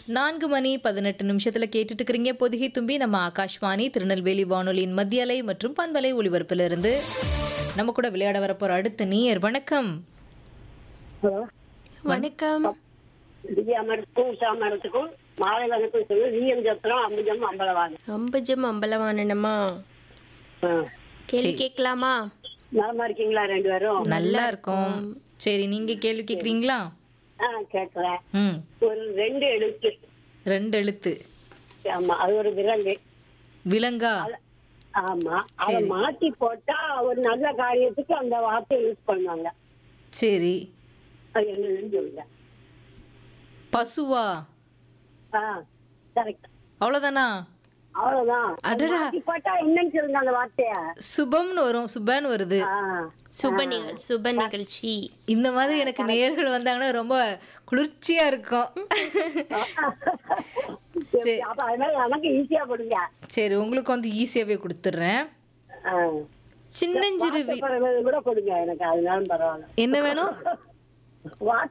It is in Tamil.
நான்கு மணி பதினெட்டு நிமிஷத்துல கேட்டுட்டு இருக்கிறீங்க பொதிகை தும்பி நம்ம ஆகாஷ்வாணி திருநெல்வேலி வானொலியின் மத்திய அலை மற்றும் பண்பலை ஒளிபரப்புல இருந்து நம்ம கூட விளையாட வரப்போற அடுத்த நீயர் வணக்கம் ஹலோ வணக்கம் திவ்யா மரத்துக்கும் உஷா மரத்துக்கும் மாலை வணக்கம் சொல்லி விஎம் சத்திரம் அம்புஜம் அம்பலவாங்க அம்புஜம் அம்பலவானனம்மா கேள்வி கேட்கலாமா நலமா இருக்கீங்களா ரெண்டு பேரும் நல்லா இருக்கும் சரி நீங்க கேள்வி கேக்குறீங்களா ஆ கேட்கறேன் ம் ஒரு ரெண்டு எழுத்து ரெண்டு எழுத்து ஆமா அது ஒரு விலங்கு விலங்கா ஆமா அதை மாத்தி போட்டா ஒரு நல்ல காரியத்துக்கு அந்த வார்த்தையை யூஸ் பண்ணுவாங்க சரி அது என்னன்னு சொல்லுங்க பசுவா ஆ கரெக்ட் அவ்வளவுதானா அவ்வளவுதான் அது மாத்தி போட்டா என்னன்னு சொல்லுங்க அந்த வார்த்தைய சுபம்னு வரும் சுபன்னு வருது ஆ சுப நிகழ் சுப நிகழ்ச்சி இந்த மாதிரி எனக்கு நேர்கள் வந்தாங்கன்னா ரொம்ப குளிர்ச்சியா இருக்கும் சரி, அப்ப அதனால நமக்கு ஈஸியா கொடுங்க சரி உங்களுக்கு வந்து ஈஸியாவே கொடுத்துட்றேன் ஆ. சின்னஞ்சிறு வி- வார்த்தை கூட கொடுங்க எனக்கு அதனாலும் பரவாயில்ல என்ன வேணும் வார்த்தை